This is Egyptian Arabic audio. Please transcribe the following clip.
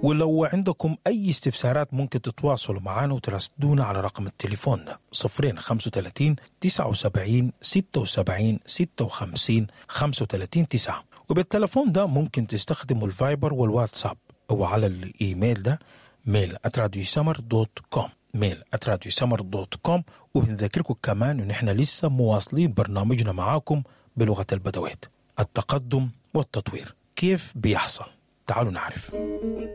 ولو عندكم أي استفسارات ممكن تتواصلوا معنا وتراسلونا على رقم التليفون ده صفرين خمسة وتلاتين تسعة وسبعين ستة وسبعين ستة وخمسين خمسة وتلاتين تسعة وبالتليفون ده ممكن تستخدموا الفايبر والواتساب أو على الإيميل ده ميل سمر دوت كوم ميل سمر دوت كوم وبنذكركم كمان إن إحنا لسه مواصلين برنامجنا معاكم بلغة البدوات التقدم والتطوير كيف بيحصل تعالوا نعرف